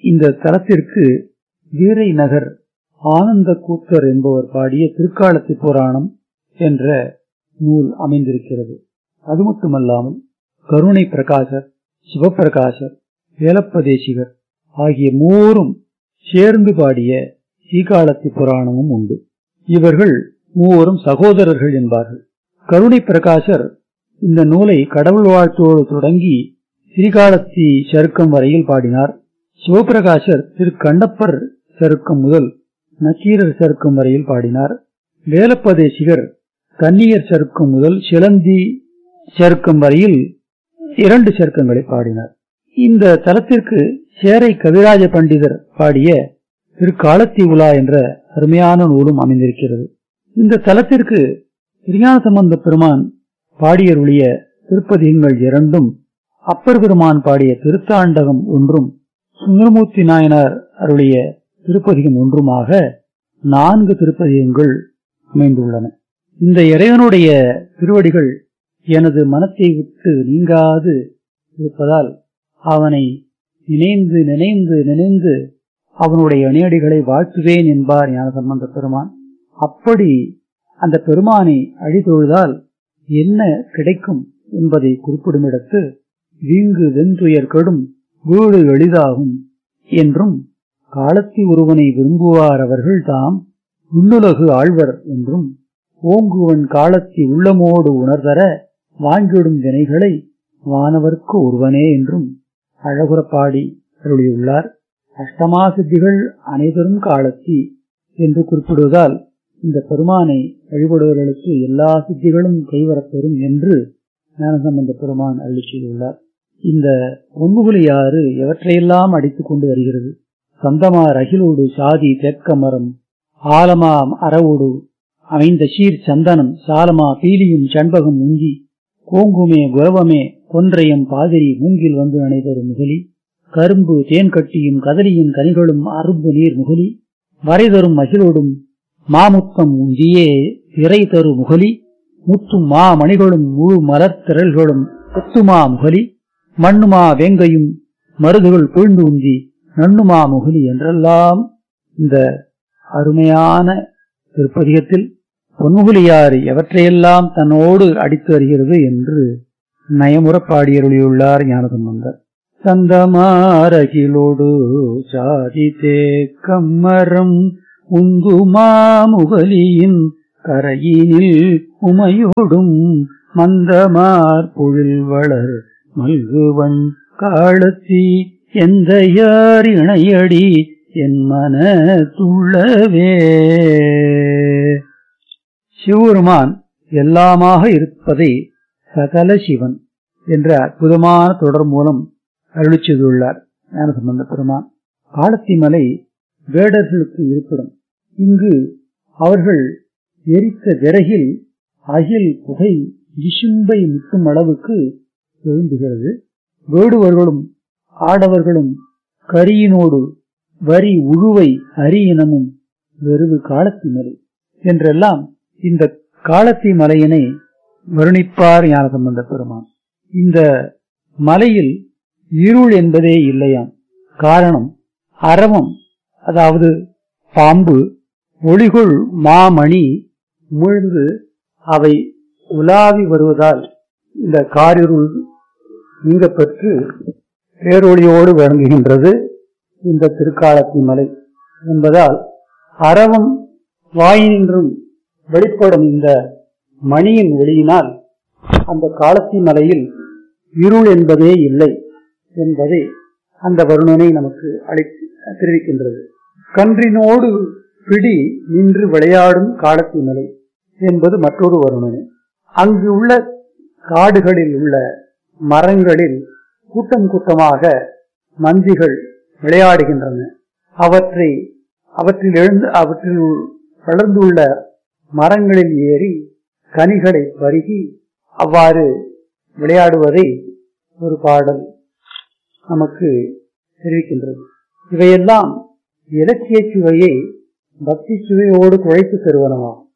இந்த தலத்திற்கு வீரை நகர் ஆனந்த கூத்தர் என்பவர் பாடிய திருக்காலத்தி புராணம் என்ற நூல் அமைந்திருக்கிறது அது மட்டுமல்லாமல் கருணை பிரகாசர் சிவபிரகாசர் வேலப்பதேசிகர் ஆகிய மூவரும் சேர்ந்து பாடிய சீகாலத்தி புராணமும் உண்டு இவர்கள் மூவரும் சகோதரர்கள் என்பார்கள் கருணை பிரகாசர் இந்த நூலை கடவுள் வாழ்த்தோடு தொடங்கி ஸ்ரீகாலத்தி சருக்கம் வரையில் பாடினார் சிவபிரகாசர் திரு கண்ணப்பர் சருக்கம் முதல் நக்கீரர் சருக்கம் வரையில் பாடினார் வேலப்பதேசிகர் கன்னியர் சருக்கம் முதல் சிலந்தி சருக்கம் வரையில் இரண்டு சருக்கங்களை பாடினார் இந்த தலத்திற்கு சேரை கவிராஜ பண்டிதர் பாடிய திருக்காலத்தி உலா என்ற அருமையான நூலும் அமைந்திருக்கிறது இந்த தலத்திற்கு திருஞான சம்பந்த பெருமான் பாடியருடைய திருப்பதிகங்கள் இரண்டும் அப்பர் பெருமான் பாடிய திருத்தாண்டகம் ஒன்றும் சுந்தரமூர்த்தி நாயனார் அருளிய திருப்பதிகம் ஒன்றுமாக நான்கு திருப்பதிகங்கள் அமைந்துள்ளன இந்த இறைவனுடைய திருவடிகள் எனது மனத்தை விட்டு நீங்காது இருப்பதால் அவனை நினைந்து நினைந்து நினைந்து அவனுடைய இணையடிகளை வாழ்த்துவேன் என்பார் ஞான சம்பந்த பெருமான் அப்படி அந்த பெருமானை அழிதொழுதால் என்ன கிடைக்கும் என்பதை குறிப்பிடும் இடத்து வீங்கு வெந்துயர் கெடும் வீடு எளிதாகும் என்றும் காலத்தி ஒருவனை விரும்புவார் அவர்கள் தாம் உன்னுலகு ஆழ்வர் என்றும் ஓங்குவன் காலத்தி உள்ளமோடு உணர்தர வாங்கிடும் வினைகளை வானவர்க்கு ஒருவனே என்றும் அழகுற பாடி அருளியுள்ளார் அஷ்டமா சித்திகள் அனைவரும் காலத்தி என்று குறிப்பிடுவதால் இந்த பெருமானை வழிபடுவர்களுக்கு எல்லா சித்திகளும் கைவரப்பெறும் என்று ஞானசம்பந்த பெருமான் அருளி செய்துள்ளார் இந்த ஒன்முகுலியாறு எவற்றையெல்லாம் அடித்துக் கொண்டு வருகிறது சந்தமார் அகிலோடு சாதி தெற்க மரம் ஆலமாம் அறவோடு அமைந்த சீர் சந்தனம் சாலமா பீலியும் சண்பகம் உங்கி கோங்குமே குரவமே கொன்றையம் பாதிரி மூங்கில் வந்து நடைபெறும் முகலி கரும்பு தேன் கட்டியும் கதலியும் கனிகளும் அரும்பு நீர் முகலி வரைதரும் மகிழோடும் மாமுத்தம் உந்தியே இறை தரு முகலி முத்தும் மா மணிகளும் முழு மலர் திரள்களும் கொத்துமா முகலி மண்ணுமா வேங்கையும் மருதுகள் புழ்ந்து உந்தி நண்ணுமா முகலி என்றெல்லாம் இந்த அருமையான திருப்பதிகத்தில் பொன்முகலியாறு எவற்றையெல்லாம் தன்னோடு அடித்து வருகிறது என்று நயமுற பாடியருளியுள்ளார் ஞானசம்பந்தர் சந்தமாரகிலோடு சாதி தேக்கம்மரம் உந்துமாமுகலியின் கரையினில் உமையோடும் மந்தமார் பொழில் வளர் மல்குவன் காலத்தி எந்த யார் இணையடி என் மன துள்ளவே சிவபெருமான் எல்லாமாக இருப்பதை சகல சிவன் என்ற அற்புதமான தொடர் மூலம் அருளி செய்துள்ளார் ஞானசம்பந்த பெருமான் காலத்தி மலை வேடர்களுக்கு இருப்பிடம் இங்கு அவர்கள் எரித்த விறகில் அகில் புகை விசும்பை முட்டும் அளவுக்கு எழும்புகிறது வேடுவர்களும் ஆடவர்களும் கரியினோடு வரி உழுவை அரியனமும் வெறுவு காலத்தி மலை என்றெல்லாம் இந்த காலத்தி மலையினை வருணிப்பார் ஞானசம்பந்த பெருமான் இந்த மலையில் இருள் என்பதே இல்லையாம் காரணம் அரவம் அதாவது பாம்பு ஒளிகுள் மாமணி உமிழ்ந்து அவை உலாவி வருவதால் இந்த காரிருள் நீங்க பெற்று பேரொழியோடு விளங்குகின்றது இந்த திருக்காலத்தி மலை என்பதால் அரவம் வாயினின்றும் வெளிப்படும் இந்த மணியின் ஒளியினால் அந்த காலத்தி மலையில் இருள் என்பதே இல்லை என்பதை அந்த வருணனை நமக்கு அளி தெரிவிக்கின்றது கன்றினோடு பிடி நின்று விளையாடும் காலத்தி மலை என்பது மற்றொரு வருணனை அங்கு உள்ள காடுகளில் உள்ள மரங்களில் கூட்டம் கூட்டமாக மந்திகள் விளையாடுகின்றன அவற்றை அவற்றில் எழுந்து அவற்றில் வளர்ந்துள்ள மரங்களில் ஏறி கனிகளை பருகி அவ்வாறு விளையாடுவதை ஒரு பாடல் நமக்கு தெரிவிக்கின்றது இவையெல்லாம் இலக்கிய சுவையை பக்தி சுவையோடு குழைத்து தருவனவாகும்